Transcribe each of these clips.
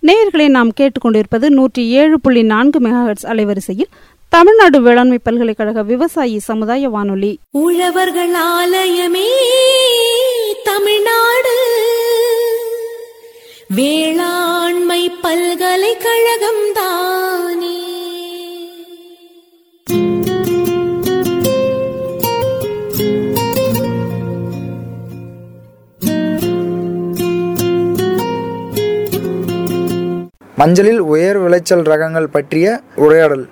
நேயர்களை நாம் கேட்டுக்கொண்டிருப்பது நூற்றி ஏழு புள்ளி நான்கு மெகாஹெட்ஸ் அலைவரிசையில் தமிழ்நாடு வேளாண்மை பல்கலைக்கழக விவசாயி சமுதாய வானொலி உழவர்கள் ஆலயமே தமிழ்நாடு வேளாண்மை பல்கலைக்கழகம் தானே மஞ்சளில் உயர் விளைச்சல் ரகங்கள் பற்றிய உரையாடல்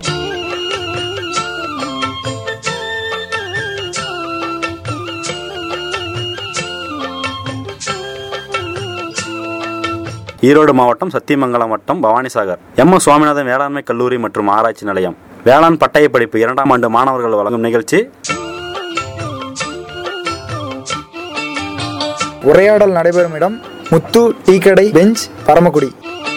ஈரோடு மாவட்டம் சத்தியமங்கலம் வட்டம் பவானிசாகர் எம் எஸ் சுவாமிநாதன் வேளாண்மை கல்லூரி மற்றும் ஆராய்ச்சி நிலையம் வேளாண் பட்டய படிப்பு இரண்டாம் ஆண்டு மாணவர்கள் வழங்கும் நிகழ்ச்சி உரையாடல் நடைபெறும் இடம் முத்து டீ கடை பெஞ்ச் பரமக்குடி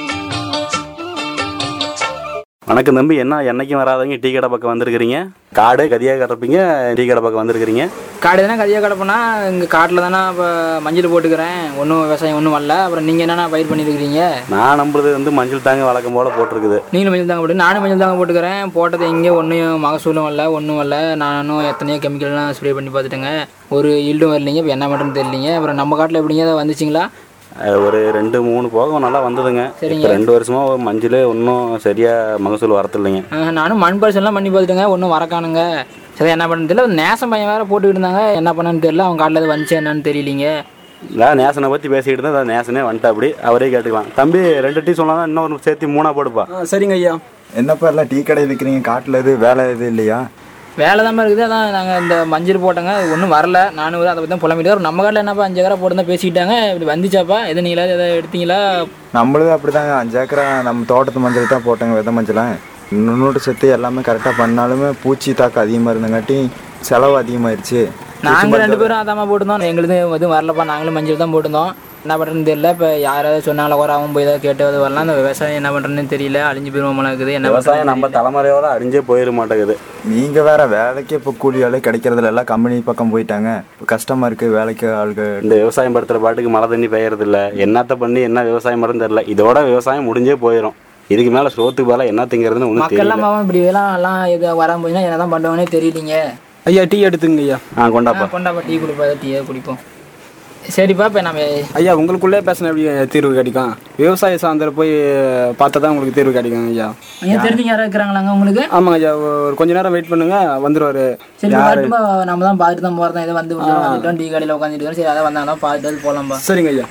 வணக்கம் தம்பி என்ன என்னைக்கும் வராதவங்க டீ கடை பக்கம் வந்திருக்கிறீங்க காடு கதியாக கிடப்பீங்க டீ கடை பக்கம் வந்திருக்கிறீங்க காடு தானே கதியாக கிடப்போனா இங்கே காட்டில் தானே இப்போ மஞ்சள் போட்டுக்கிறேன் ஒன்றும் விவசாயம் ஒன்றும் வரல அப்புறம் நீங்கள் என்னென்ன பயிர் பண்ணியிருக்கிறீங்க நான் நம்புறது வந்து மஞ்சள் தாங்க வழக்கம் போல போட்டிருக்குது நீங்களும் மஞ்சள் தாங்க போட்டு நானும் மஞ்சள் தாங்க போட்டுக்கிறேன் போட்டது எங்கே ஒன்றும் மகசூலும் வரல ஒன்றும் வரல நானும் எத்தனையோ கெமிக்கல்லாம் ஸ்ப்ரே பண்ணி பார்த்துட்டேங்க ஒரு ஈல்டும் வரலைங்க இப்போ என்ன பண்ணுறதுன்னு தெரியலிங்க அப்புறம் நம்ம காட்டில் எப்படிங்க அதை வந்துச்சிங்களா அஹ் ஒரு ரெண்டு மூணு போகம் நல்லா வந்ததுங்க சரிங்க. இப்போ ரெண்டு வருஷமா மஞ்சள் ஒன்றும் சரியா மகசூல் வரதில்லைங்க ஆஹ், நானும் மண் பரிசெல்லாம் பண்ணி பார்த்துட்டேங்க ஒன்றும் வரக்கானுங்க சரி என்ன பண்ணுறது தெரியல நேசம் பையன் வேறு போட்டுக்கிட்டு இருந்தாங்க என்ன பண்ணன்னு தெரியல அவங்க காட்டில் அது வந்துச்சு என்னன்னு தெரியலிங்க நான் நேசனை பற்றி பேசிக்கிட்டு இருந்தேன் அதான் நேசனே வந்துட்டா அப்படி அவரே கேட்டுக்கலாம் தம்பி ரெண்டு டீ சொன்னா இன்னொரு சேர்த்து மூணா போடுப்பா சரிங்க ஐயா என்னப்பா எல்லாம் டீ கடை வைக்கிறீங்க காட்டில் எது வேலை எது இல்லையா வேலை தான் இருக்குது அதான் நாங்கள் இந்த மஞ்சள் போட்டோங்க ஒன்றும் வரல நானும் அதை பற்றி தான் புலம்பிட்டு இருக்கேன். நம்ம காட்டில் என்னப்பா அஞ்சு ஏக்கரா போட்டு தான் பேசிக்கிட்டாங்க இப்படி வந்துச்சாப்பா எது நீங்களா எதை எடுத்தீங்களா நம்மளும் அப்படிதாங்க அஞ்சு ஏக்கரா நம்ம தோட்டத்து மஞ்சள் தான் போட்டோங்க வித மஞ்சளை நுண்ணூட்டு சத்து எல்லாமே கரெக்டாக பண்ணாலுமே பூச்சி தாக்கம் அதிகமாக இருந்தங்காட்டி செலவு அதிகமாயிருச்சு நாங்கள் ரெண்டு பேரும் அதாம்மா போட்டிருந்தோம் எங்களுது எதுவும் வரலப்பா நாங்களும் மஞ்சள் தான் போட்டிருந்தோம் என்ன பண்ணுறதுன்னு தெரியல இப்போ யாராவது சொன்னாங்களா கூட அவன் போய் ஏதாவது கேட்டு அது வரலாம் அந்த விவசாயம் என்ன பண்ணுறதுன்னு தெரியல அழிஞ்சு போயிருவோம் இருக்குது என்ன விவசாயம் நம்ம தலைமுறையோட அழிஞ்சே போயிட மாட்டேங்குது நீங்கள் வேற வேலைக்கே இப்போ கூலி வேலை கிடைக்கிறதுல எல்லாம் கம்பெனி பக்கம் போயிட்டாங்க இப்போ கஷ்டமாக இருக்குது வேலைக்கு ஆளுங்க இந்த விவசாயம் படுத்துற பாட்டுக்கு மழை தண்ணி பெய்யறது இல்ல என்னத்த பண்ணி என்ன விவசாயம் பண்ணுறது தெரியல இதோட விவசாயம் முடிஞ்சே போயிடும் இதுக்கு மேல சோத்துக்கு மேல என்ன திங்கிறதுன்னு ஒன்றும் மக்கள்லாம் தெரியல பாவம் இப்படி எல்லாம் எல்லாம் இது வராம போச்சுன்னா என்ன தான் பண்ணுவானே தெரியலீங்க ஐயா டீ எடுத்துங்க ஐயா ஆ கொண்டாப்பா கொண்டாப்பா டீ குடிப்பா டீயை குடிப்போம் சரிப்பா இப்போ நம்ம ஐயா உங்களுக்குள்ளே பேசின எப்படி தீர்வு கிடைக்கும் விவசாய சார்ந்தர போய் பார்த்தா தான் உங்களுக்கு தீர்வு கிடைக்கும் ஐயா ஏன் தெரிஞ்சு யாராவது இருக்கிறாங்களாங்க உங்களுக்கு ஆமாங்க ஐயா ஒரு கொஞ்ச நேரம் வெயிட் பண்ணுங்க வந்துருவாரு சரி யாரு வரட்டும்பா நம்ம தான் பார்த்துட்டு தான் போகிறோம் இதை வந்து உள்ள வந்துட்டோம் டீ கடையில் உட்காந்துட்டு இருக்கோம் சரி அதான் வந்தாங்கன்னா பார்த்துட்டு போகலாம்ப்பா சரிங்க ஐயா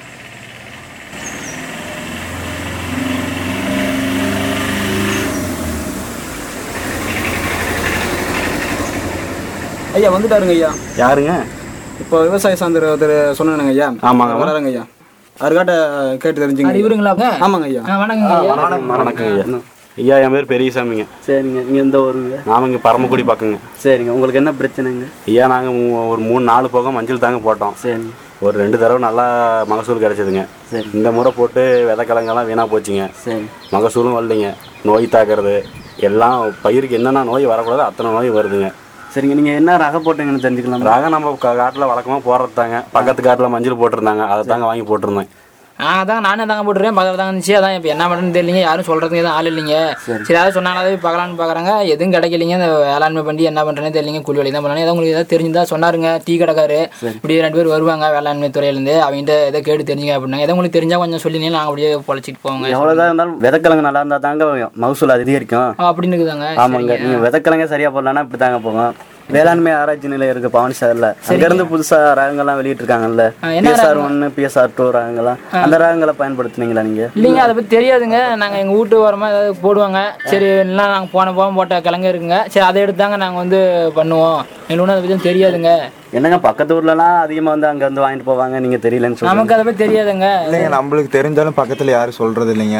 ஐயா வந்துட்டாருங்க ஐயா யாருங்க இப்போ விவசாய சார்ந்தர் ஒருத்தர் சொன்னானுங்க ஐயா ஆமாங்க. வராருங்க ஐயா அவர்கிட்ட கேட்டு தெரிஞ்சுங்க அது இவருங்களா அப்ப? ஆமாங்க ஐயா ஆ, வணக்கங்க ஐயா. வணக்கம் ஐயா ஐயா என் பேர் பெரியசாமிங்க சரிங்க நீங்கள் எந்த ஊருங்க நாம இங்க பரமக்குடி பக்கங்க சரிங்க உங்களுக்கு என்ன பிரச்சனைங்க ஐயா நாங்க மூ- ஒரு மூணு நாலு போகம் மஞ்சள் தாங்க போட்டோம் சரிங்க ஒரு ரெண்டு தடவை நல்லா மகசூல் கிடைச்சதுங்க சரி. இந்த முறை போட்டு விதைக்கிழங்கெல்லாம் வீணா போச்சுங்க சரி மகசூலும் வரலைங்க நோய் தாக்குறது எல்லாம் பயிருக்கு என்னென்ன நோய் வரக்கூடாது அத்தனை நோய் வருதுங்க சரிங்க நீங்கள் என்ன ரக போட்டீங்கன்னு தெரிஞ்சுக்கலாம் ராகம் நம்ம கா- காட்டுல வழக்கமாக போடுறது தாங்க பக்கத்து காட்டுல மஞ்சள் போட்டிருந்தாங்க அதை தாங்க வாங்கி போட்டிருந்தேன் ஆ அதான் நானே தாங்க போட்டுருக்கேன் பக்கத்தில் தாங்க இருந்துச்சு அதான் இப்போ என்ன பண்ணுறதுன்னு தெரியலங்க யாரும் சொல்கிறதுக்கு எதுவும் ஆள் இல்லைங்க சரி அதாவது சொன்னாலே போய் பார்க்கலான்னு பார்க்குறாங்க எதுவும் கிடைக்கலைங்க இந்த வேளாண்மை பண்ணி என்ன பண்ணுறேன்னு தெரியலங்க கூலி வேலை தான் பண்ணலாம் ஏதாவது உங்களுக்கு ஏதாவது தெரிஞ்சுதா சொன்னாருங்க டீ கடைக்காரு இப்படி ரெண்டு பேர் வருவாங்க வேளாண்மை துறையிலேருந்து அவங்ககிட்ட எதை கேட்டு தெரிஞ்சுங்க அப்படின்னாங்க எதாவது உங்களுக்கு தெரிஞ்சா கொஞ்சம் சொல்லினீங்க நாங்கள் அப்படியே பொழைச்சிட்டு போவோங்க எவ்வளோதான் இருந்தாலும் விதைக்கிழங்கு நல்லா இருந்தால் தாங்க மகசூல் அதிகரிக்கும் ஆ, அப்படின்னு இருக்குதாங்க ஆமாங்க சரிங்க. நீங்கள் விதைக்கிழங்கே சரியாக போடலன்னா இப்படி தாங்க போகும் வேளாண்மை ஆராய்ச்சி நிலையம் இருக்கு பவானி சார்ல அங்கேருந்து புதுசாக ரகங்கள்லாம் வெளியிட்டிருக்காங்கல்ல ஆ, என்ன பிஎஸ்ஆர் ஒன்று பிஎஸ்ஆர் டூ ரகங்கள்லாம் அந்த ரகங்களை பயன்படுத்துனீங்களா நீங்கள் இல்லைங்க அதை பற்றி தெரியாதுங்க நாங்கள் எங்கள் வீட்டு ஓரமாக ஏதாவது போடுவாங்க சரி எல்லாம் நாங்கள் போன போக போட்ட கிழங்கு இருக்குங்க சரி அதை எடுத்தாங்க நாங்கள் வந்து பண்ணுவோம் எங்களுக்கு ஒன்றும் அதை பற்றி தெரியாதுங்க என்னங்க பக்கத்து ஊர்லலாம் அதிகமாக வந்து அங்கே வந்து வாங்கிட்டு போவாங்க நீங்கள் தெரியலன்னு சொல்லுங்க நமக்கு அதை பற்றி தெரியாதுங்க இல்லைங்க நம்மளுக்கு தெரிஞ்சாலும் பக்கத்தில் யாரும் சொல்கிறது இல்லைங்க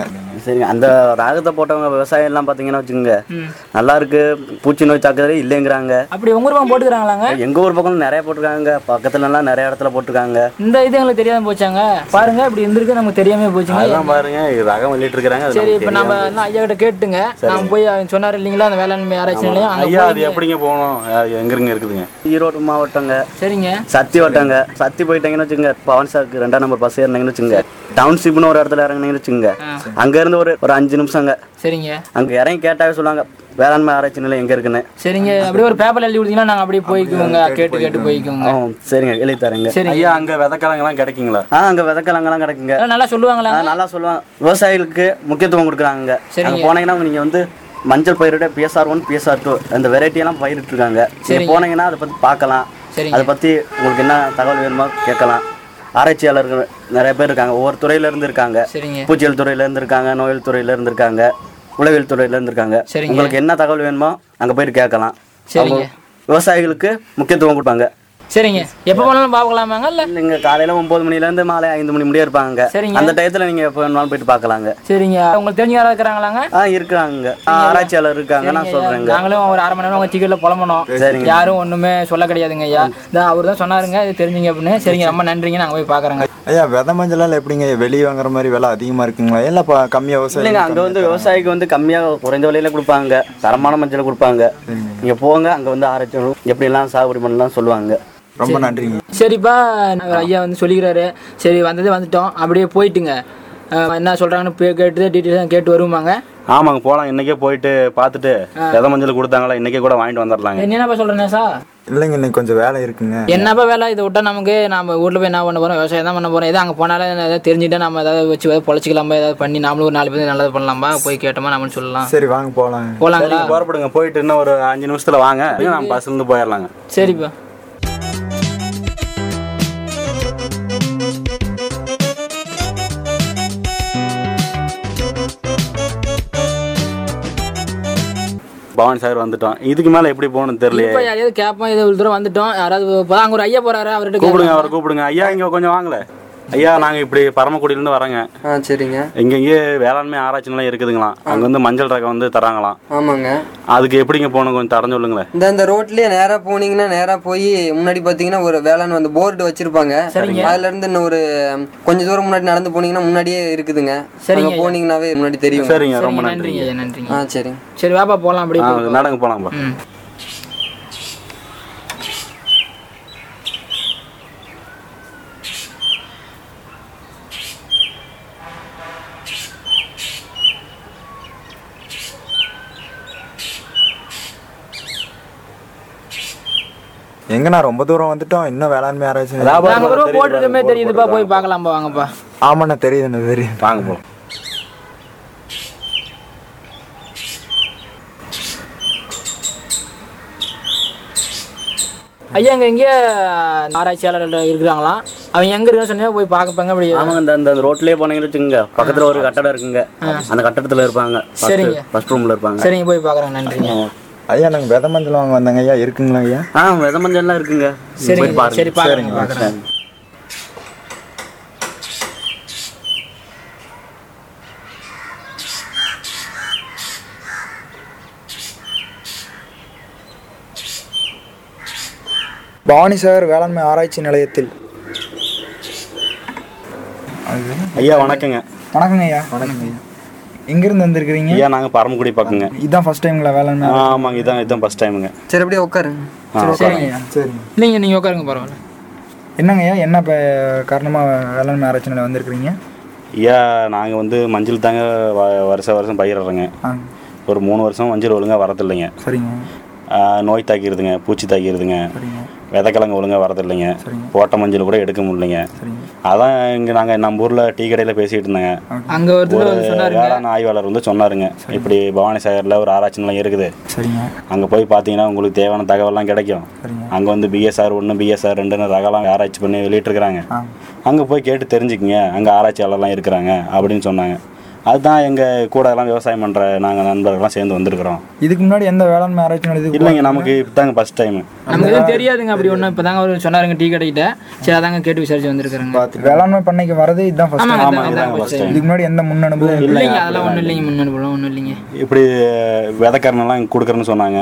சரிங்க அந்த ராகத்தை போட்டவங்க விவசாயம் எல்லாம் பார்த்தீங்கன்னா வச்சுக்கோங்க ம். நல்லா இருக்கு பூச்சி நோய் தாக்குதலே இல்லைங்கிறாங்க அப்படி உங்க ஊர் பக்கம் போட்டுக்கிறாங்களாங்க எங்க ஊர் பக்கம் நிறைய போட்டிருக்காங்க பக்கத்துல எல்லாம் நிறைய இடத்துல போட்டிருக்காங்க இந்த இது எங்களுக்கு தெரியாம போச்சாங்க பாருங்க இப்படி இருந்திருக்கு நமக்கு தெரியாம போச்சுங்க அதெல்லாம் பாருங்க இது ரகம் வெளியிட்டு இருக்காங்க சரி இப்போ நம்ம என்ன ஐயா கிட்ட கேட்டுங்க நான் போய் அவன் சொன்னார் இல்லைங்களா அந்த வேளாண்மை ஆராய்ச்சி நிலையம் அங்க ஐயா அது போய் எப்படிங்க போகணும் அது எங்கிருங்க இருக்குதுங்க ஈரோடு மாவட்டங்க சரிங்க சத்தி வட்டங்க சத்தி போயிட்டீங்கன்னு வச்சுங்க பவன் சாக்கு ரெண்டாம் நம்பர் பஸ் ஏறினீங்கன்னு வச்சுங்க டவுன்ஷிப்னு ஒரு இடத்துல இறங்குனீங்கன்னு வச்சுங்க அங்க இருந்து ஒரு ஒரு அஞ்சு நிமிஷங்க சரிங்க அங்க இறங்கி கேட்டாவே சொல்லுவாங்க வேளாண்மை ஆராய்ச்சி நிலையம் எங்க இருக்குன்னு சரிங்க அப்படியே ஒரு பேப்பர் எழுதி கொடுத்தீங்கன்னா நாங்கள் அப்படியே போய்க்குவோங்க கேட்டு கேட்டு போய்க்குவோங்க ஆ, சரிங்க எழுதி தரேங்க சரிங்க ஐயா அங்க விதக்கிழங்கெல்லாம் கிடைக்குங்களா ஆ அங்க விதக்கலங்கெல்லாம் கிடைக்குங்க எல்லாம் நல்லா சொல்லுவாங்களா ஆ, நல்லா சொல்லுவாங்க விவசாயிகளுக்கு முக்கியத்துவம் கொடுக்குறாங்க சரிங்க. அங்க போனீங்கன்னா நீங்க வந்து மஞ்சள் பயிரிட பிஎஸ்ஆர் ஒன் பிஎஸ்ஆர் டூ அந்த வெரைட்டி எல்லாம் பயிரிட்டு இருக்காங்க நீங்க சரிங்க. போனீங்கன்னா அதை பத்தி பார்க்கலாம் சரிங்க. அதை பத்தி உங்களுக்கு என்ன தகவல் வேணுமோ கேட்கலாம் ஆராய்ச்சியாளர்கள் நிறைய பேர் இருக்காங்க ஒவ்வொரு துறையில இருந்து இருக்காங்க சரிங்க பூச்சியல் துறையில இருந்து இருக்காங்க நோயல் துறையில இருந்து இருக்காங்க உளவியல் துறையில இருந்து இருக்காங்க சரிங்க. உங்களுக்கு என்ன தகவல் வேணுமோ அங்க போயிட்டு கேட்கலாம் சரிங்க. அவங்க விவசாயிகளுக்கு முக்கியத்துவம் கொடுப்பாங்க சரிங்க எப்போ வேணாலும் பார்க்கலாமாங்க இல்லை நீங்க காலையில ஒன்பது மணில இருந்து மாலை ஐந்து மணி முடிய இருப்பாங்க சரிங்க. அந்த டயத்துல நீங்க எப்போ வேணாலும் போயிட்டு பார்க்கலாங்க சரிங்க உங்களுக்கு தெரிஞ்ச யாராவது இருக்கிறாங்களாங்க ஆ இருக்கிறாங்க ஆ, ஆராய்ச்சியாளர் இருக்காங்க நான் சொல்றேங்க நாங்களும் ஒரு அரை மணி நேரம் உங்க டிக்கெட்ல புலம்பணும் சரிங்க. யாரும் ஒண்ணுமே சொல்ல கிடையாதுங்க ஐயா இந்த அவர் தான் சொன்னாருங்க இது தெரிஞ்சுங்க அப்படின்னு சரிங்க ரொம்ப நன்றிங்க நாங்கள் போய் பார்க்குறோங்க ஐயா விதை மஞ்சள் எப்படிங்க வெளியே வாங்குற மாதிரி விலை அதிகமா இருக்குங்களா இல்லை இப்போ கம்மியாக இல்லைங்க விவசாயம் அங்க வந்து விவசாயிக்கு வந்து கம்மியா குறைந்த விலையில கொடுப்பாங்க தரமான மஞ்சள் கொடுப்பாங்க நீங்க போங்க அங்க வந்து ஆராய்ச்சி எப்படி எல்லாம் சாகுபடி பண்ணலாம் சொல்லுவாங்க ரொம்ப நன்றிங்க சரிப்பா நான் ஐயா வந்து சொல்லிக்கிறாரு சரி வந்ததே வந்துட்டோம் அப்படியே போயிட்டுங்க அஹ் என்ன சொல்றாங்கன்னு போய் கேட்டு டீட்டெயில்ஸ் கேட்டு வருவாங்க ஆமாங்க போலாம் இன்னைக்கே போயிட்டு பார்த்துட்டு வித மஞ்சள் கொடுத்தாங்களா இன்னைக்கே கூட வாங்கிட்டு வந்துடலாங்க என்னப்பா சொல்றேன் சார் இல்லைங்க இன்னைக்கு கொஞ்சம் வேலை இருக்குங்க என்னப்பா வேலை இதை விட்டா நமக்கு நம்ம வீட்டில் போய் என்ன பண்ண போறோம் விவசாயம் தான் பண்ண போறோம் ஏதோ அங்கே போனாலும் ஏதாவது தெரிஞ்சுட்டா நம்ம ஏதாவது வச்சு ஏதாவது பொழைச்சிக்கலாமா ஏதாவது பண்ணி நாமளும் ஒரு நாலு பேர் நல்லது பண்ணலாமா போய் கேட்டோமா நம்மளும் சொல்லலாம் சரி வாங்க போகலாம் போலாங்களா சரிங்க, புறப்படுங்க போயிட்டு இன்னும் ஒரு அஞ்சு நிமிஷத்துல வாங்க நம்ம பஸ்ல இருந்து போயிடலாங்க சரிப்பா பவானி சாகர் வந்துட்டோம் இதுக்கு மேல எப்படி போகணும்னு தெரியலையே இப்போ யாரையாவது கேட்போம் இது ஒரு தூரம் வந்துட்டோம் யாராவது இப்போ அங்கே ஒரு ஐயா போறாரு அவர்கிட்ட கூப்பிடுங்க கேட்கலாம். அவரை கூப்பிடுங்க ஐயா இங்க கொஞ்சம் வாங்கல ஐயா நாங்க இப்படி பரமக்குடியில இருந்து வரோங்க ஆ சரிங்க இங்க இங்கே வேளாண்மை ஆராய்ச்சி நிலையம் இருக்குதுங்களாம் அங்க வந்து மஞ்சள் ரகம் வந்து தராங்களாம் ஆமாங்க அதுக்கு எப்படிங்க போகணும் கொஞ்சம் தரம் சொல்லுங்களேன் இந்த இந்த ரோட்லயே நேரா போனீங்கன்னா நேரா போய் முன்னாடி பாத்தீங்கன்னா ஒரு வேளாண் வந்து போர்டு வச்சிருப்பாங்க அதுல இருந்து இன்னும் ஒரு கொஞ்ச தூரம் முன்னாடி நடந்து போனீங்கன்னா முன்னாடியே இருக்குதுங்க சரிங்க அங்க போனீங்கன்னாவே முன்னாடி தெரியும் சரிங்க ரொம்ப சரிங்க, நன்றி நன்றிங்க ஐயா நன்றிங்க ஆ சரிங்க சரி வாப்பா போகலாம் அப்படியே ஆ, போய் நடங்க போலாம்ப்பா ம் எங்கண்ணா ரொம்ப தூரம் வந்துட்டோம் இன்னும் வேளாண்மை ஆராய்ச்சி நிலையம். லாபம் நாங்கள் ஒரு தெரியுது போட்டுருக்கமே பாருங்க, தெரியுதுப்பா போட்டு போய் பார்க்கலாம்ப்பா வாங்கப்பா ஆமாண்ணா தெரியுதுண்ணா தெரியுது வாங்க போலாம் ஐயா இங்கே எங்கேயே ஆராய்ச்சியாளர்கள் இருக்கிறாங்களாம் அவங்க எங்கே இருக்குன்னு சொன்னா போய் பார்க்கப்பாங்க அப்படி ஆமாங்க இந்த அந்த ரோட்லயே போனீங்கன்னு வச்சுக்கோங்க பக்கத்துல ஒரு கட்டடம் இருக்குங்க அந்த கட்டடத்துல இருப்பாங்க சரிங்க. ஃபர்ஸ்ட் ரூம்ல இருப்பாங்க சரிங்க போய் பார்க்குறேங்க நன்றிங்க ஐயா நாங்கள் விதை மஞ்சள் வாங்க வந்தாங்க ஐயா இருக்குங்களா ஐயா ஆ வித மஞ்சள் எல்லாம் இருக்குங்க சரிங்க, போய் பாருங்க. சரி, பார்க்கறேங்க, பார்க்கறேன். பவானிசாகர் வேளாண்மை ஆராய்ச்சி நிலையத்தில் ஐயா வணக்கங்க வணக்கங்க ஐயா வணக்கங்க ஐயா எங்கேருந்து வந்திருக்கிறீங்க ஐயா நாங்க பரமக்குடி பக்கங்க இதுதான் ஃபர்ஸ்ட் டைம்ங்களா வேளாண்மை ஆமாங்க இதான் இதான் ஃபர்ஸ்ட் டைமுங்க சரி அப்படியே உட்காருங்க சரிங்க ஐயா சரிங்க இல்லைங்க நீங்கள் உட்காருங்க பரவாயில்ல என்னங்க ஐயா என்ன இப்போ காரணமாக வேளாண்மை ஆராய்ச்சி நிலையம் வந்திருக்கிறீங்க ஐயா நாங்கள் வந்து மஞ்சள் தாங்க வ- வருஷம் வருஷம் பயிரிடுறோங்க ஆ ஒரு மூணு வருஷம் மஞ்சள் ஒழுங்காக வரதில்லைங்க சரிங்க ஆ, நோய் தாக்கிடுதுங்க பூச்சி தாக்கிடுதுங்க சரிங்க விதைக்கிழங்கு ஒழுங்காக வரதில்லைங்க சரிங்க. போட்ட மஞ்சள் கூட எடுக்க முடியலைங்க சரிங்க அதான் இங்கே நாங்கள் நம்ம ஊரில் டீ கடையில் பேசிகிட்டு இருந்தேங்க அங்கே ஒரு ஒருத்தர் வந்து சொன்னாருங்க வேளாண் ஆய்வாளர் வந்து சொன்னாருங்க இப்படி பவானி சாகரில் ஒரு ஆராய்ச்சி நிலையம் இருக்குது சரிங்க அங்கே போய் பார்த்தீங்கன்னா உங்களுக்கு தேவையான தகவல்லாம் கிடைக்கும் சரிங்க அங்கே வந்து பிஎஸ்ஆர் ஒன்று பிஎஸ்ஆர் ரெண்டுன்னு ரகம்லாம் ஆராய்ச்சி பண்ணி வெளியிட்டிருக்கிறாங்க ஆ அங்கே போய் கேட்டு தெரிஞ்சுக்கிங்க அங்கே ஆராய்ச்சியாளர்லாம் இருக்கிறாங்க அப்படின்னு சொன்னாங்க அதுதான் எங்கள் கூட எல்லாம் விவசாயம் பண்ணுற நாங்கள் நண்பர்கள்லாம் சேர்ந்து வந்திருக்கிறோம் இதுக்கு முன்னாடி எந்த வேளாண்மை ஆராய்ச்சி நிலையத்துக்கு இல்லைங்க நமக்கு இப்பதாங்க ஃபர்ஸ்ட் டைம் நமக்கு எதுவும் தெரியாதுங்க அப்படி ஒன்றும் இப்போ தாங்க அவர் சொன்னாருங்க டீ கடைக்கிட்ட சரி அதாங்க கேட்டு விசாரிச்சு வந்திருக்கிறேங்க வேளாண்மை பண்ணைக்கு வரது இதுதான் ஃபர்ஸ்ட் ஆமாங்க, டைம் இதான் இதான் first time. இதுக்கு முன்னாடி எந்த முன் அனுபவம் இல்லை இல்லைங்க அதெல்லாம் ஒன்றும் இல்லைங்க முன்னாடி ஒன்றும் இல்லைங்க இப்படி விதைக்கரணெல்லாம் கொடுக்குறேன்னு சொன்னாங்க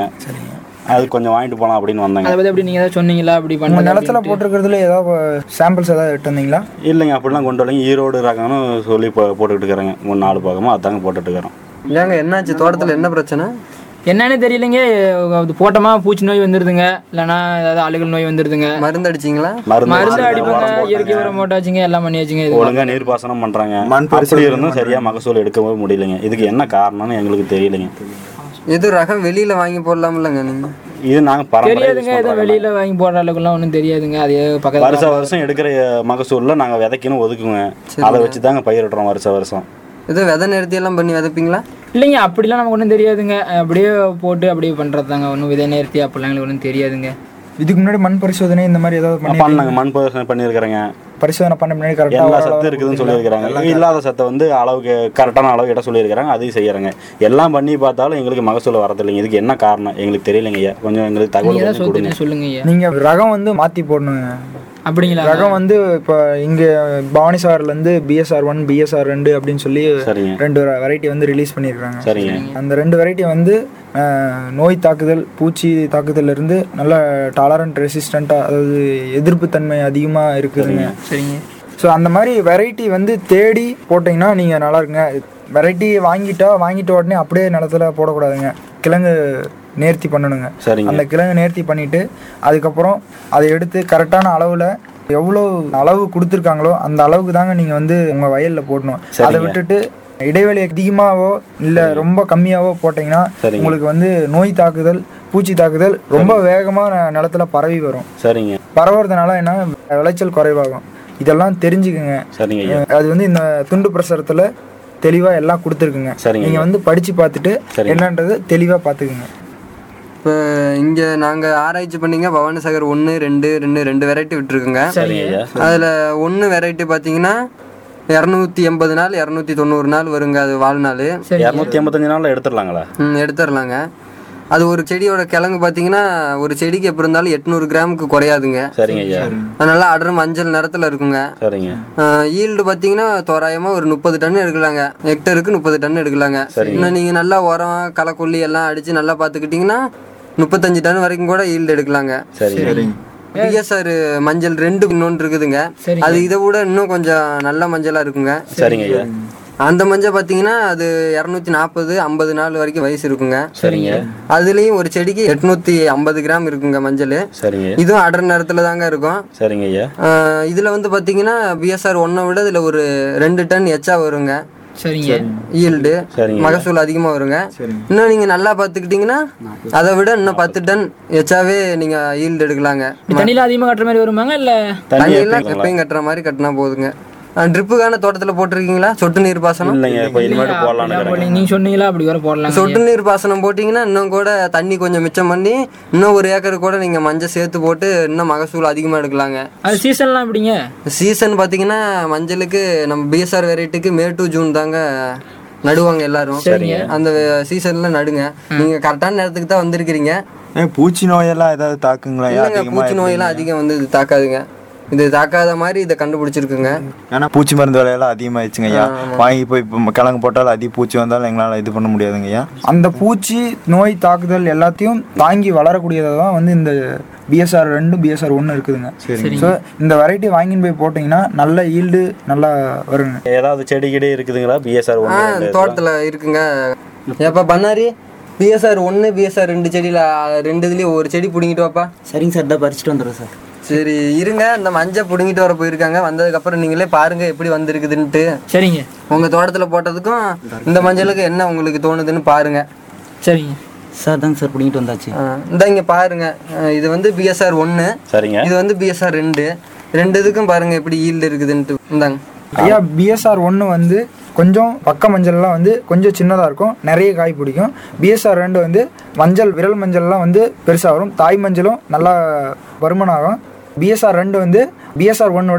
அது கொஞ்சம் வாங்கிட்டு போகலாம் அப்படின்னு வந்தாங்க அதை பற்றி அப்படி நீங்கள் ஏதாவது சொன்னீங்களா அப்படி உங்க பண்ண நிலத்துல போட்டிருக்கிறதுல ஏதாவது சாம்பிள்ஸ் ஏதாவது எடுத்து வந்தீங்களா இல்லைங்க அப்படிலாம் கொண்டு வரலைங்க ஈரோடு ரகம்னு சொல்லி போ போட்டுக்கிட்டு இருக்கிறேங்க மூணு நாலு பக்கமாக அதாங்க போட்டுட்டு இருக்கிறோம் ஏங்க என்னாச்சு தோட்டத்தில் என்ன பிரச்சனை என்னன்னு தெரியலைங்க அது போட்டோமா பூச்சி நோய் வந்துருதுங்க இல்லைன்னா ஏதாவது அழுகல் நோய் வந்துருதுங்க மருந்து அடிச்சிங்களா மருந்து அடிப்பாங்க இயற்கை உரம் போட்டாச்சுங்க எல்லாம் பண்ணியாச்சுங்க இது ஒழுங்கா நீர் பாசனம் பண்றாங்க மண் அப்படி இருந்தும் சரியா மகசூல் எடுக்கவே முடியலைங்க இதுக்கு என்ன காரணம்னு எங்களுக்கு தெரியலைங்க எது ரகம் வெளியில வாங்கி போடலாம்லங்க நீங்க இது நாங்க பரம்பரை தெரியாதுங்க ஏதோ வெளியில வாங்கி போடுற அளவுக்குலாம் ஒன்றும் தெரியாதுங்க அது பக்கத்துல வருஷம் வருஷம் எடுக்கிற மகசூல்ல நாங்க விதைக்கணும் ஒதுக்குங்க அதை வச்சு தாங்க பயிரிடுறோம் வருஷம் வருஷம் எது விதை நிறுத்தி எல்லாம் பண்ணி விதைப்பீங்களா இல்லைங்க அப்படிலாம் நமக்கு ஒன்றும் தெரியாதுங்க அப்படியே போட்டு அப்படியே பண்ணுறது தாங்க ஒன்றும் விதை நேர்த்தி அப்படிலாம் எங்களுக்கு ஒன்றும் தெரியாதுங்க இதுக்கு முன்னாடி மண் பரிசோதனை இந்த மாதிரி ஏதாவது பண்ணி பண்ணாங்க மண் பரிசோதனை பண்ணியிருக்கிறேங்க பரிசோதனை பண்ண முன்னாடி எல்லா கரெக்டாக சத்து இருக்குதுன்னு சொல்லியிருக்கிறாங்க இல்லாத சத்தை வந்து அளவுக்கு கரெக்டான அளவு இட சொல்லியிருக்கிறாங்க அதையும் செய்யறாங்க எல்லாம் பண்ணி பார்த்தாலும் எங்களுக்கு மகசூல் வரதில்லைங்க இதுக்கு என்ன காரணம் எங்களுக்கு தெரியலைங்க ஐயா கொஞ்சம் எங்களுக்கு தகவல் நீங்கள் தான் கொஞ்சம் கொடுங்க சொல்லுங்க சொல்லுங்க ஐயா நீங்க ரகம் வந்து மாத்தி போடணுங்க அப்படிங்களா ரகம் வந்து இப்போ இங்க பவானி சாகர்ல இருந்து பிஎஸ்ஆர் ஒன் பிஎஸ்ஆர் ரெண்டு அப்படின்னு சொல்லி சரிங்க ரெண்டு வெரைட்டி வந்து ரிலீஸ் பண்ணியிருக்காங்க சரிங்க அந்த ரெண்டு வெரைட்டி வந்து அஹ், நோய் தாக்குதல் பூச்சி தாக்குதல்ல இருந்து நல்ல டாலரண்ட் ரெசிஸ்டண்ட்டாக அதாவது எதிர்ப்புத்தன்மை அதிகமாக இருக்குதுங்க சரிங்க ஸோ அந்த மாதிரி வெரைட்டி வந்து தேடி போட்டிங்கன்னா நீங்கள் நல்லா இருக்குங்க வெரைட்டி வாங்கிட்டா வாங்கிட்ட உடனே அப்படியே நிலத்துல போடக்கூடாதுங்க கிழங்கு நேர்த்தி பண்ணணுங்க சரிங்க. அந்த கிழங்கு நேர்த்தி பண்ணிட்டு அதுக்கப்புறம் அதை எடுத்து கரெக்டான அளவில் எவ்வளோ அளவு கொடுத்துருக்காங்களோ அந்த அளவுக்கு தாங்க நீங்கள் வந்து உங்கள் வயலில் போடணும் அதை சரிங்க. விட்டுட்டு இடைவெளி அதிகமாகவோ இல்லை ரொம்ப கம்மியாவோ போட்டிங்கன்னா சரிங்க. உங்களுக்கு வந்து நோய் தாக்குதல் பூச்சி தாக்குதல் ரொம்ப வேகமாக நிலத்துல பரவி வரும் சரிங்க பரவுறதுனால என்ன விளைச்சல் குறைவாகும் இதெல்லாம் தெரிஞ்சுக்குங்க சரிங்க ஐயா அது வந்து இந்த துண்டு பிரசுரத்துல தெளிவா எல்லாம் கொடுத்துருக்குங்க சரிங்க நீங்க வந்து படிச்சு பார்த்துட்டு சரிங்க. என்னன்றது தெளிவா பாத்துக்குங்க இப்போ இங்க நாங்க ஆராய்ச்சி பண்ணீங்க பவானி சாகர் ஒன்று ரெண்டு ரெண்டு ரெண்டு வெரைட்டி விட்டுருக்குங்க சரிங்க ஐயா அதுல ஒன்று வெரைட்டி பார்த்தீங்கன்னா இரநூத்தி எண்பது நாள் இரநூத்தி தொண்ணூறு நாள் வருங்க அது வாழ்நாள் இரநூத்தி எண்பத்தஞ்சு நாள்ல எடுத்துடலாங்களா ம், எடுத்துடலாங்க அது ஒரு செடியோட கிழங்கு பார்த்தீங்கன்னா ஒரு செடிக்கு எப்படி இருந்தாலும் எட்நூறு கிராமுக்கு குறையாதுங்க சரிங்க ஐயா அது நல்லா அடர் மஞ்சள் நிறத்துல இருக்குங்க சரிங்க ஈல்டு பார்த்தீங்கன்னா தோராயமா ஒரு முப்பது டன் எடுக்கலாங்க ஹெக்டருக்கு முப்பது டன் எடுக்கலாங்க இன்னும் நீங்க நல்லா உரம் களைக்கொல்லி எல்லாம் அடிச்சு நல்லா பார்த்துக்கிட்டிங்கன்னா முப்பத்தஞ்சு டன் வரைக்கும் கூட ஈல்டு எடுக்கலாங்க சரிங்க பிஎஸ்ஆர் மஞ்சள் ரெண்டு இன்னொன்று இருக்குதுங்க அது இதை விட இன்னும் கொஞ்சம் நல்ல மஞ்சளா இருக்குங்க சரிங்க ஐயா அந்த மஞ்சள் பார்த்தீங்கன்னா அது இரநூத்தி நாற்பது ஐம்பது நாள் வரைக்கும் வயசு இருக்குங்க சரிங்க அதுலேயும் ஒரு செடிக்கு எட்நூத்தி ஐம்பது கிராம் இருக்குங்க மஞ்சள் சரிங்க இதுவும் அடர் நேரத்தில் தாங்க இருக்கும் சரிங்க ஐயா ஆஹ் இதுல வந்து பாத்தீங்கன்னா பிஎஸ்ஆர் ஒன்னை விட இதுல ஒரு ரெண்டு டன் எச்சா வருங்க சரிங்க ஈல்டு சரிங்க. மகசூல் அதிகமா வருங்க இன்னும் நீங்க நல்லா பாத்துக்கிட்டீங்கன்னா அதை விட இன்னும் பத்து டன் எச்சாவே நீங்க ஈல்டு எடுக்கலாங்க தண்ணியில் அதிகமாக கட்டுற மாதிரி வருமாங்க இல்லை தண்ணி தண்ணி எல்லாம் எப்படிங்களா? எப்பயும் கட்டுற மாதிரி கட்டினா போதுங்க ட்ரிப்புக்கான தோட்டத்துல போட்டிருக்கீங்களா சொட்டு நீர் பாசனம் இல்லைங்க இப்போ இனிமேட்டு போடலான்னு இருக்கிறேங்க நீங்கள் சொன்னீங்களா அப்படி வர போடலாம் சொட்டு நீர் பாசனம் போட்டிங்கன்னா இன்னும் கூட தண்ணி கொஞ்சம் மிச்சம் பண்ணி இன்னும் ஒரு ஏக்கர் கூட நீங்க மஞ்சள் சேர்த்து போட்டு இன்னும் மகசூல் அதிகமா எடுக்கலாங்க அது சீசன்லாம் எப்படிங்க சீசன் பார்த்தீங்கன்னா மஞ்சளுக்கு நம்ம பிஎஸ்ஆர் வெரைட்டிக்கு மே டு ஜூன் தாங்க நடுவாங்க எல்லாரும் அந்த சீசன்ல நடுங்க நீங்க கரெக்டான நேரத்துக்கு தான் வந்திருக்கிறீங்க ஏன் பூச்சி நோயெல்லாம் ஏதாவது தாக்குங்களா இல்லைங்க அதிகமா பூச்சி நோயெல்லாம் அதிகம் வந்து இது தாக்காதுங்க இது தாக்காத மாதிரி இதை கண்டுபிடிச்சிருக்குங்க ஏன்னா பூச்சி மருந்து விலையெல்லாம் அதிகமாயிடுச்சுங்க ஐயா வாங்கி போய் இப்போ கிழங்கு போட்டாலும் அதிக பூச்சி வந்தாலும் எங்களால் இது பண்ண முடியாதுங்க ஐயா அந்த பூச்சி நோய் தாக்குதல் எல்லாத்தையும் தாங்கி வளரக்கூடியதை தான் வந்து இந்த பிஎஸ்ஆர் ரெண்டு பிஎஸ்ஆர் ஒன்று இருக்குதுங்க ஸோ இந்த வெரைட்டி வாங்கின்னு போய் போட்டிங்கன்னா நல்ல ஈல்டு நல்லா வருங்க ஏதாவது செடி கிடி இருக்குதுங்களா பிஎஸ்ஆர் ஆ ஒன்று தோட்டத்தில் இருக்குங்க ஏப்பா பண்ணாரி பிஎஸ்ஆர் ஒன்று பிஎஸ்ஆர் ரெண்டு செடியில் ரெண்டு இதுலேயும் ஒரு செடி பிடுங்கிட்டு வாப்பா சரிங்க சார் தான் பறிச்சுட்டு வந்துடுறேன் சார் சரி இருங்க இந்த மஞ்சள் பிடுங்கிட்டு வர போயிருக்காங்க வந்ததுக்கப்புறம் நீங்களே பாருங்க எப்படி வந்திருக்குதுன்ட்டு சரிங்க உங்கள் தோட்டத்தில் போட்டதுக்கும் இந்த மஞ்சளுக்கு என்ன உங்களுக்கு தோணுதுன்னு பாருங்க சரிங்க சார் தாங்க சார் பிடிங்கிட்டு வந்தாச்சு ஆ, இந்த இங்க பாருங்க ஆ, இது வந்து பிஎஸ்ஆர் ஒன்று சரிங்க இது வந்து பிஎஸ்ஆர் ரெண்டு ரெண்டு இதுக்கும் பாருங்க எப்படி ஈல்டு இருக்குதுன்ட்டு இந்தாங்க ஐயா பிஎஸ்ஆர் ஒன்று வந்து கொஞ்சம் பக்க மஞ்சள்லாம் வந்து கொஞ்சம் சின்னதாக இருக்கும் நிறைய காய் பிடிக்கும் பிஎஸ்ஆர் ரெண்டு வந்து மஞ்சள் விரல் மஞ்சள்லாம் வந்து பெருசாக வரும் தாய் மஞ்சளும் நல்லா வருமானம் ஆகும் பிஎஸ்ஆர் ரெண்டு வந்து பிஎஸ்ஆர் ஒன்னோட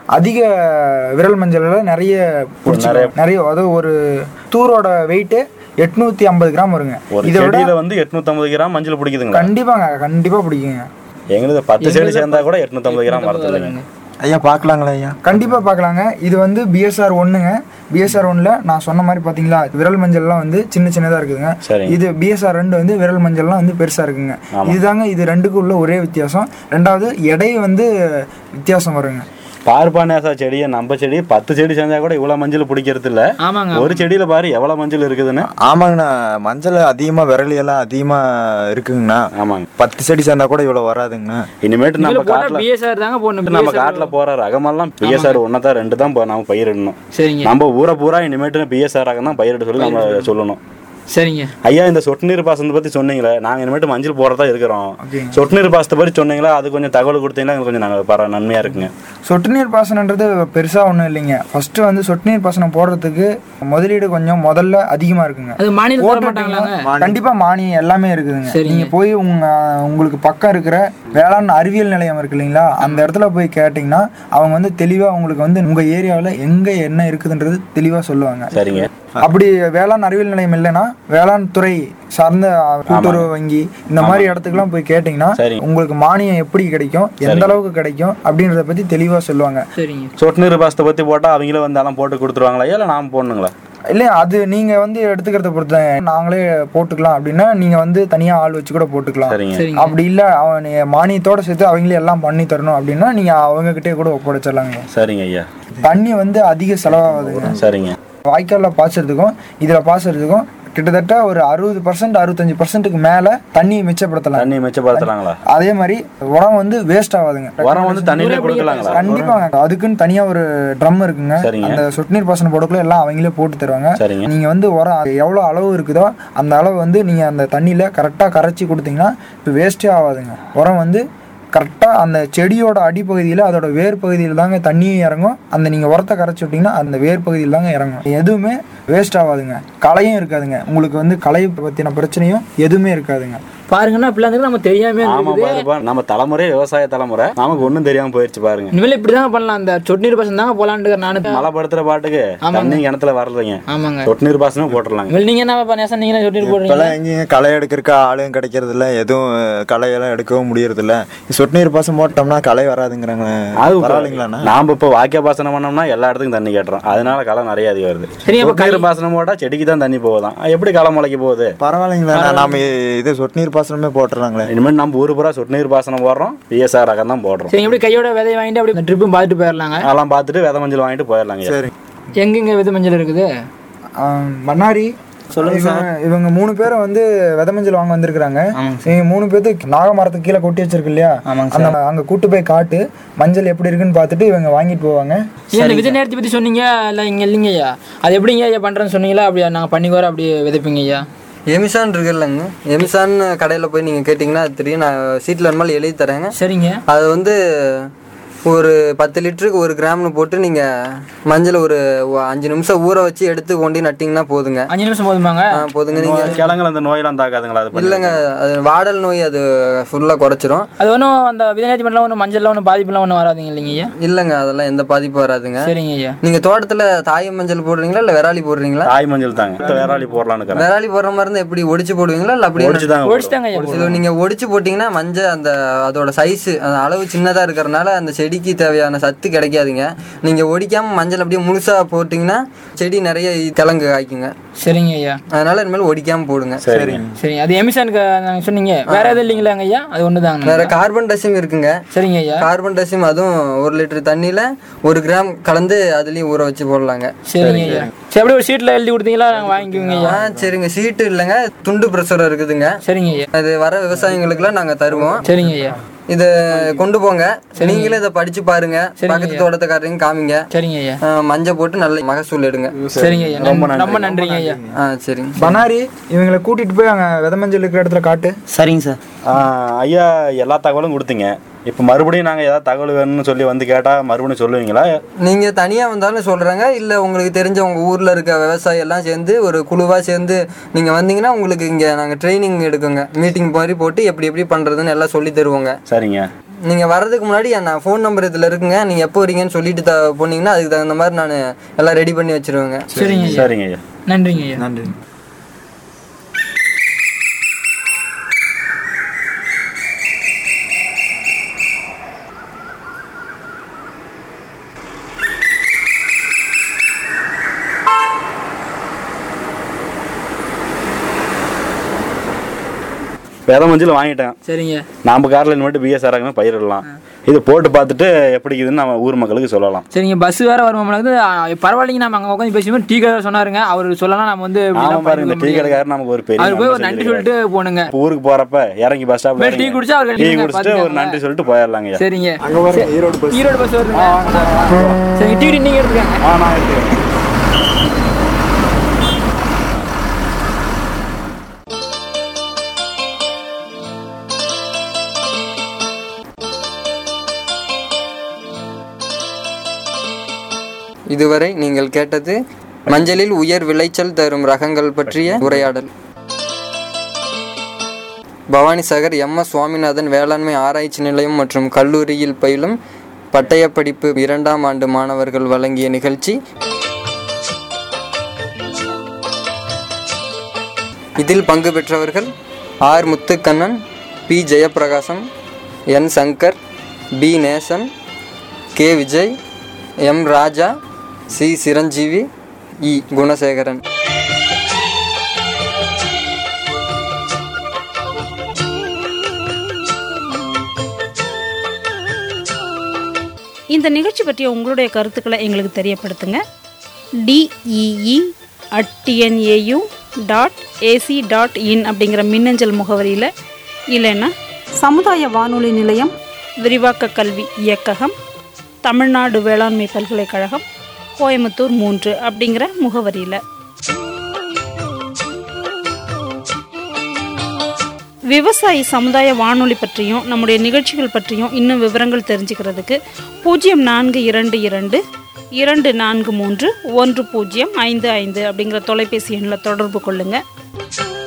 அதிக விரல் மஞ்சள்ல நிறைய பிடிச்சிக்கும். நிறைய அதாவது ஒரு தூரோட வெயிட்டு எட்நூத்தி ஐம்பது கிராம் வருங்க ஒரு இதை விட செடியில வந்து 850 கிராம் மஞ்சள் பிடிக்குதுங்களா கண்டிப்பாங்க கண்டிப்பா பிடிக்குங்க எங்களுக்கு பத்து செடி சேர்ந்தா கூட 850 கிராம் வரது இல்லைங்க ஐயா பார்க்கலாங்களா ஐயா கண்டிப்பா பார்க்கலாங்க இது வந்து பிஎஸ்ஆர் ஒன்றுங்க பிஎஸ்ஆர் ஒன்ல நான் சொன்ன மாதிரி பாத்தீங்களா விரல் மஞ்சள்லாம் வந்து சின்ன சின்னதா இருக்குதுங்க சரிங்க. இது பிஎஸ்ஆர் ரெண்டு வந்து விரல் மஞ்சள்லாம் வந்து பெருசா இருக்குங்க ஆமா. இதுதாங்க இது ரெண்டுக்கும் உள்ள ஒரே வித்தியாசம் ரெண்டாவது எடை வந்து வித்தியாசம் வருங்க பார்ப்பானேசா செடியை நம்ம செடி பத்து செடி செஞ்சா கூட இவ்வளவு மஞ்சள் பிடிக்கிறது இல்ல ஆமாங்க ஒரு செடியில பாரு எவ்வளவு மஞ்சள் இருக்குதுன்னு ஆமாங்கண்ணா மஞ்சள் அதிகமாக விரலி எல்லாம் அதிகமாக இருக்குங்கண்ணா ஆமாங்க பத்து செடி சேர்ந்தா கூட இவ்வளோ வராதுங்கண்ணா இனிமேட்டு நம்ம இதுல போட்டா காட்டுல பிஎஸ்ஆர் தாங்க போடணும் நம்ம BSR காட்டுல போற ரகமெல்லாம் பிஎஸ்ஆர் ஒன்னதான் ரெண்டு தான் ப- நம்ம பயிரிடணும் சரிங்க நம்ம ஊரை பூரா இனிமேட்டு பிஎஸ்ஆர் ரகம் தான் பயிரிட சொல்லி நம்ம சொல்லணும் சரிங்க ஐயா இந்த சொட்டு நீர் பாசனத்தை பத்தி சொன்னீங்களே நாங்க இனிமேட்டு மஞ்சள் போடுறதா இருக்கிறோம் சொட்டு நீர் பாசத்தை பத்தி சொன்னீங்களா அது கொஞ்சம் தகவல் கொடுத்தீங்கன்னா எங்களுக்கு கொஞ்சம் நாங்க பர நன்மையா இருக்குங்க சொட்டு நீர் பாசனன்றது பெருசா ஒன்றும் இல்லைங்க ஃபர்ஸ்ட் வந்து சொட்டு நீர் பாசனம் போடுறதுக்கு முதலீடு கொஞ்சம் முதல்ல அதிகமா இருக்குங்க அது மானியம் தர போட்டுட்டீங்கன்னா மாட்டாங்களாங்க கண்டிப்பா மானியம் எல்லாமே இருக்குதுங்க சரிங்க. நீங்க போய் உங்க உங்களுக்கு பக்கம் இருக்கிற வேளாண் அறிவியல் நிலையம் இருக்கு இல்லைங்களா அந்த இடத்துல போய் கேட்டிங்கன்னா அவங்க வந்து தெளிவா உங்களுக்கு வந்து உங்க ஏரியாவில் எங்க என்ன இருக்குதுன்றது தெளிவா சொல்லுவாங்க சரிங்க அப்படி வேளாண் அறிவியல் நிலையம் இல்லைன்னா வேளாண் துறை சார்ந்த அஹ், கூட்டுறவு வங்கி இந்த மாதிரி இடத்துக்குலாம் போய் கேட்டிங்கன்னா சரி. உங்களுக்கு மானியம் எப்படி கிடைக்கும் எந்த அளவுக்கு கிடைக்கும் அப்படின்றத பத்தி தெளிவா சொல்லுவாங்க சரிங்க சொட்டு நீர் பாசத்தை பத்தி போட்டா அவங்களே வந்தாலும் போட்டு கொடுத்துருவாங்களா இல்ல நாம போடணுங்களா இல்ல அது நீங்க வந்து எடுத்துக்கிறத பொறுத்து நாங்களே போட்டுக்கலாம் அப்படின்னா நீங்க வந்து தனியா ஆள் வச்சு கூட போட்டுக்கலாம் சரிங்க சரிங்க அப்படி இல்ல அவன் நீ மானியத்தோட சேர்த்து அவங்களே எல்லாம் பண்ணி தரணும் அப்படின்னா நீங்க அவங்க கிட்டே கூட ஒப்படைச்சிடலாங்க சரிங்க ஐயா தண்ணி வந்து அதிக செலவாகுதுங்க சரிங்க வாய்க்கால்ல பாய்ச்சறதுக்கும் இதுல பாய்ச்சறதுக்கும் கிட்டத்தட்ட ஒரு அறுபது பர்சன்ட் அறுபத்தஞ்சு பர்சன்ட்டுக்கு மேல தண்ணியை மிச்சப்படுத்தலாம் தண்ணி மிச்சப்படுத்தலாங்களா அதே மாதிரி உரம் வந்து வேஸ்ட் ஆகாதுங்க உரம் வந்து தண்ணியிலே கொடுக்கலாங்களா கண்டிப்பாங்க அதுக்குன்னு தனியா ஒரு ட்ரம் இருக்குங்க சரிங்க. அந்த சொட்டு நீர் பாசனம் போடக்குள்ள எல்லாம் அவங்களே போட்டு தருவாங்க சரிங்க நீங்க வந்து உரம் அது எவ்வளவு அளவு இருக்குதோ அந்த அளவு வந்து நீங்க அந்த தண்ணியில கரெக்டா கரைச்சி கொடுத்தீங்கன்னா இப்போ வேஸ்டே ஆகாதுங்க உரம் வந்து கரெக்டாக அந்த செடியோட அடிப்பகுதியில் அதோட வேர் பகுதியில் தாங்க தண்ணியும் இறங்கும் அந்த நீங்கள் உரத்தை கரைச்சி விட்டிங்கன்னா அந்த வேர் பகுதியில் தாங்க இறங்கும் எதுவுமே வேஸ்ட் ஆகாதுங்க களையும் இருக்காதுங்க உங்களுக்கு வந்து களை பற்றின பிரச்சனையும் எதுவுமே இருக்காதுங்க பாருங்கன்னா அப்படிலாம் இருந்தாலும் நம்ம தெரியாம ஆமா இருக்குது பாருப்பா நம்ம தலைமுறை விவசாய தலைமுறை நமக்கு ஒண்ணும் தெரியாம போயிடுச்சு பாருங்க இனிமேல் இப்படி தாங்க பண்ணலாம் அந்த சொட்டு நீர் பாசனம் தாங்க போலான்னு நானு மழை படுத்துற பாட்டுக்கு தண்ணி கிணத்துல வரலைங்க ஆமாங்க சொட்டு நீர் பாசனமே போட்டுடலாங்க இனிமேல் நீங்க என்ன பண்ண நீங்க சொட்டு நீர் போடுறீங்க இப்போல்லாம் எங்கேயும் களை எடுக்கிறக்கு ஆளும் கிடைக்கிறது இல்ல எதுவும் களையெல்லாம் எடுக்கவும் முடியறது இல்ல சொட்டு நீர் பாசம் போட்டோம்னா களை வராதுங்கிறாங்க அது பரவாயில்லைங்களாண்ணா நாம இப்போ வாக்கிய பாசனம் பண்ணோம்னா எல்லா இடத்துக்கும் தண்ணி கேட்டுறோம் அதனால களை நிறைய அதிகம் வருது சரி, அப்ப சொட்டு நீர் பாசனம் போட்டா செடிக்கு தான் தண்ணி போகுதான் எப்படி களை முளைக்க போகுது பரவாயில்லைங்களா நாம இது சொட்டு நீர் பாசனமே போட்டுறாங்களே இனிமேல் நம்ம ஊர் பூரா சொட்டு நீர் பாசனம் போடுறோம் பிஎஸ்ஆர் ரகம் தான் போடுறோம் சரி எப்படி கையோட விதையை வாங்கிட்டு அப்படி ட்ரிப்பும் பார்த்துட்டு போயிடலாங்க அதெல்லாம் பார்த்துட்டு விதை மஞ்சள் வாங்கிட்டு போயிடலாங்க சரி எங்கெங்க விதை மஞ்சள் இருக்குது ஆஹ் மன்னாரி இவங்க- இவங்க மூணு பேரும் வந்து விதை மஞ்சள் வாங்க வந்திருக்கிறாங்க இவங்க மூணு பேர்த்துக்கு நாக மரத்துக்கு கீழே கொட்டி வச்சிருக்கு இல்லையா அந்த அங்க கூட்டு போய் காட்டு மஞ்சள் எப்படி இருக்குன்னு பார்த்துட்டு இவங்க வாங்கிட்டு போவாங்க ஏன் இந்த விதை நேரத்தை பற்றி சொன்னீங்க இல்லை இங்கே இல்லைங்க ஐயா அது எப்படிங்க ஐயா பண்ணுறேன்னு சொன்னீங்களா அப்படியா நாங்கள் பண்ணி வர அப்படி விதைப்பீங்க ஐயா எமிசான் இருக்குல்லங்க எமிசான் கடையில் போய் நீங்கள் கேட்டிங்கன்னா அது தெரியும் நான் சீட்டில் வேணுமாலும் எழுதி தரேங்க சரிங்க அது வந்து ஒரு பத்து லிட்டருக்கு ஒரு கிராம்னு போட்டு நீங்கள் மஞ்சள் ஒரு ஒ- அஞ்சு நிமிஷம் ஊற வச்சு எடுத்து கொண்டு நட்டிங்கன்னா போதுங்க அஞ்சு நிமிஷம் போதுமாங்க ஆ, போதுங்க நீங்கள் கிழங்குல அந்த நோயெல்லாம் தாக்காதுங்களா அது பண்ணி- இல்லைங்க அது வாடல் நோய் அது ஃபுல்லாக குறைச்சிரும் அது ஒன்றும் அந்த விதை நேரத்தி பண்ணலாம் ஒன்றும் மஞ்சள்லாம் ஒன்றும் பாதிப்புலாம் ஒன்றும் வராதுங்க இல்லைங்க ஐயா இல்லைங்க அதெல்லாம் எந்த பாதிப்பும் வராதுங்க சரிங்க ஐயா நீங்கள் தோட்டத்தில் தாய் மஞ்சள் போடுறீங்களா இல்லை விராலி போடுறீங்களா தாய் மஞ்சள் தாங்க வேறாளி போடலான்னு இருக்கிறேன் விராலி போடுற மாதிரி இருந்தால் எப்படி ஒடிச்சு போடுவீங்களா இல்லை அப்படியே ஒடிச்சு தாங்க ஒடிச்சுட்டாங்க ஐயா இது நீங்க ஒடிச்சு போட்டீங்கன்னா மஞ்சள் அந்த அதோட சைஸ் அந்த அளவு சின்னதா இருக்கறனால அந்த செடிக்கு தேவையான சத்து கிடைக்காதுங்க நீங்க ஒடிக்காம மஞ்சள் அப்படியே முழுசா போட்டீங்கன்னா செடி நிறைய கிழங்கு காய்க்குங்க சரிங்க ஐயா அதனால இனிமேல் ஒடிக்காம போடுங்க சரி சரி அது எமிசானுக்கு நாங்கள் சொன்னீங்க வேற எதுவும் இல்லைங்களாங்க ஐயா அது ஒன்று தாங்க வேற கார்பன் டசிம் இருக்குங்க சரிங்க ஐயா கார்பன் டசிம் அதுவும் ஒரு லிட்டர் தண்ணியில ஒரு கிராம் கலந்து அதுலயும் ஊற வச்சு போடலாங்க சரிங்க ஐயா சரி அப்படியே ஒரு ஷீட்டில் எழுதி கொடுத்தீங்களா நாங்கள் வாங்கிக்குவோங்க ஐயா ஆ சரிங்க சீட்டு இல்லைங்க துண்டு பிரஷர் இருக்குதுங்க சரிங்க ஐயா அது வர விவசாயிகளுக்குலாம் நாங்க தருவோம் சரிங்க ஐயா இதை கொண்டு போங்க நீங்களும் இதை படிச்சு பாருங்க பக்கத்து தோட்டத்துக்காரங்க காமிங்க சரிங்க ஐயா ஆ, மஞ்சள் போட்டு நல்ல மகசூல் எடுங்க சரிங்க ஐயா ரொம்ப ரொம்ப நன்றிங்க ஐயா ஆ சரிங்க பனாரி இவங்களை கூட்டிட்டு போய் அங்க விதை மஞ்சள் இருக்கிற இடத்துல காட்டு சரிங்க சார் ஆஹ் ஐயா எல்லா தகவலும் கொடுத்தீங்க இப்போ மறுபடியும் நாங்கள் ஏதாவது தகவல் வேணும்னு சொல்லி வந்து கேட்டால் மறுபடியும் சொல்லுவீங்களா நீங்க தனியா வந்தாலும் சொல்றாங்க இல்ல உங்களுக்கு தெரிஞ்ச உங்க ஊர்ல இருக்க விவசாயி எல்லாம் சேர்ந்து ஒரு குழுவா சேர்ந்து நீங்க வந்தீங்கன்னா உங்களுக்கு இங்க நாங்க ட்ரைனிங் எடுக்குங்க மீட்டிங் மாதிரி போட்டு எப்படி எப்படி பண்றதுன்னு எல்லாம் சொல்லி தருவோங்க சரிங்க நீங்கள் வர்றதுக்கு முன்னாடி நான் ஃபோன் நம்பர் இதில் இருக்குங்க நீங்கள் எப்போ வரீங்கன்னு சொல்லிட்டு த போனீங்கன்னா அதுக்கு தகுந்த மாதிரி நான் எல்லாம் ரெடி பண்ணி வச்சிருவேங்க சரிங்க ஐயா சரிங்க ஐயா நன்றிங்க ஐயா நன்றி வித மஞ்சள் வாங்கிட்டேன் சரிங்க நாம காரில் மட்டும் பிஎஸ் ஆராங்க பயிரிடலாம் இது போட்டு பார்த்துட்டு எப்படி இருக்குதுன்னு நம்ம ஊர் மக்களுக்கு சொல்லலாம் சரிங்க பஸ் வேற வருவோம் வந்து பரவாயில்லைங்க நம்ம அங்கே உட்காந்து பேசும்போது டீ கடை சொன்னாருங்க அவர் சொல்லலாம் நம்ம வந்து இப்படி ஆமா எல்லாம் பாருங்க இந்த டீ பண்ணிக்க கடைக்காரர் நமக்கு ஒரு பெரிய அவர் போய் ஒரு நன்மை நன்றி செஞ்சிருக்காரு. சொல்லிட்டு போனுங்க இப்ப ஊருக்கு போறப்ப இறங்கி பஸ் ஸ்டாப்ல போய் டீ குடிச்சா அவருக்கு டீ நீங்க குடிச்சிட்டு ஒரு பாத்துக்கோங்க. நன்றி சொல்லிட்டு போயிடலாங்க சரிங்க அங்கே பாருங்க ஈரோடு பஸ் ஈரோடு பஸ் வருதுங்க சரிங்க டீ குடி நீங்க எடுத்துக்கங்க ஆ நான் எடுத்துக்கிறேன் இதுவரை நீங்கள் கேட்டது மஞ்சளில் உயர் விளைச்சல் தரும் ரகங்கள் பற்றிய உரையாடல் பவானிசாகர் எம் எஸ் சுவாமிநாதன் வேளாண்மை ஆராய்ச்சி நிலையம் மற்றும் கல்லூரியில் பயிலும் பட்டயப்படிப்பு இரண்டாம் ஆண்டு மாணவர்கள் வழங்கிய நிகழ்ச்சி இதில் பங்கு பெற்றவர்கள் R Muthukannan P Jayaprakasam N Sankar P Nesan K Vijay M Raja C Chiranjeevi E Gunasekaran இந்த நிகழ்ச்சி பற்றிய உங்களுடைய கருத்துக்களை எங்களுக்கு தெரியப்படுத்துங்க DEE at TNAU dot AC dot in அப்படிங்கிற மின்னஞ்சல் முகவரியில் இல்லைன்னா சமுதாய வானொலி நிலையம் விரிவாக்க கல்வி இயக்ககம் தமிழ்நாடு வேளாண்மை பல்கலைக்கழகம் கோயம்புத்தூர் மூன்று அப்படிங்கிற முகவரியில் விவசாயி சமுதாய வானொலி பற்றியும் நம்முடைய நிகழ்ச்சிகள் பற்றியும் இன்னும் விவரங்கள் தெரிஞ்சுக்கிறதுக்கு பூஜ்ஜியம் நான்கு இரண்டு இரண்டு இரண்டு நான்கு மூன்று ஒன்று பூஜ்ஜியம் ஐந்து ஐந்து அப்படிங்கிற தொலைபேசி எண்ணில் தொடர்பு கொள்ளுங்கள்